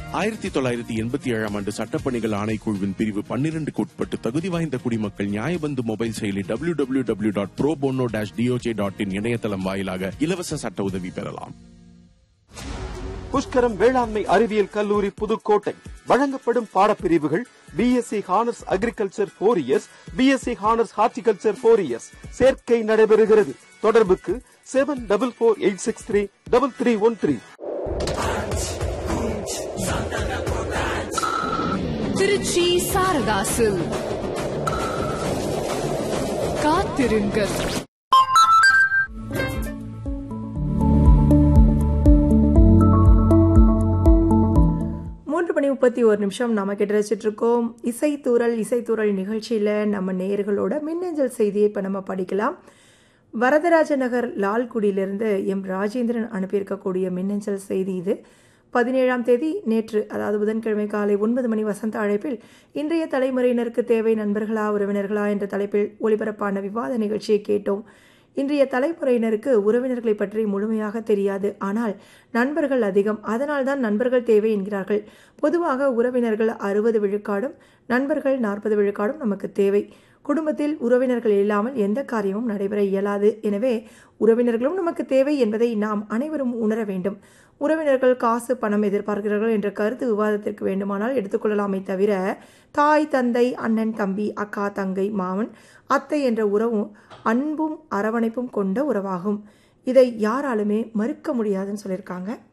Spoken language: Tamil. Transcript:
ஆயிரத்தி தொள்ளாயிரத்தி எண்பத்தி ஏழாம் ஆண்டு சட்டப்பணிகள் ஆணைக்குழுவின் பிரிவு பன்னிரண்டுக்கு உட்பட்டு தகுதி வாய்ந்த குடிமக்கள் நியாயபந்து மொபைல் செயலி W W W dot pro bono dash DOJ dot in இணையதளம் வாயிலாக இலவச சட்ட உதவி பெறலாம் புஷ்கரம் வேளாண்மை அறிவியல் கல்லூரி புதுக்கோட்டை வழங்கப்படும் பாடப்பிரிவுகள் BSc honours agriculture four years BSc honours horticulture four years சேர்க்கை நடைபெறுகிறது தொடர்புக்கு seven double four eight six three double three one three Trichy சாரதாசு காத்திருங்கள் மூன்று மணி முப்பத்தி ஒரு நிமிஷம் நம்ம கிட்ட ரசிச்சுட்டு இருக்கோம் இசைத்தூரல் இசைத்தூரல் நிகழ்ச்சியில் நம்ம நேயர்களோட மின்னஞ்சல் செய்தியை இப்போ நம்ம படிக்கலாம் வரதராஜ நகர் லால்குடியிலிருந்து எம் ராஜேந்திரன் அனுப்பியிருக்கக்கூடிய மின்னஞ்சல் செய்தி இது பதினேழாம் தேதி நேற்று அதாவது புதன்கிழமை காலை ஒன்பது மணி வசந்த அழைப்பில் இன்றைய தலைமுறையினருக்கு தேவை நண்பர்களா உறவினர்களா என்ற தலைப்பில் ஒளிபரப்பான விவாத நிகழ்ச்சியை கேட்டோம் இன்றைய தலைமுறையினருக்கு உறவினர்களை பற்றி முழுமையாக தெரியாது ஆனால் நண்பர்கள் அதிகம் அதனால்தான் நண்பர்கள் தேவை என்கிறார்கள் பொதுவாக உறவினர்கள் அறுபது விழுக்காடும் நண்பர்கள் நாற்பது விழுக்காடும் நமக்கு தேவை குடும்பத்தில் உறவினர்கள் இல்லாமல் எந்த காரியமும் நடைபெற இயலாது எனவே உறவினர்களும் நமக்கு தேவை என்பதை நாம் அனைவரும் உணர வேண்டும் உறவினர்கள் காசு பணம் எதிர்பார்க்கிறார்கள் என்ற கருத்து விவாதத்திற்கு வேண்டுமானால் எடுத்துக்கொள்ளலாமே தவிர தாய் தந்தை அண்ணன் தம்பி அக்கா தங்கை மாமன் அத்தை என்ற உறவும் அன்பும் அரவணைப்பும் கொண்ட உறவாகும் இதை யாராலுமே மறுக்க முடியாதுன்னு சொல்லியிருக்காங்க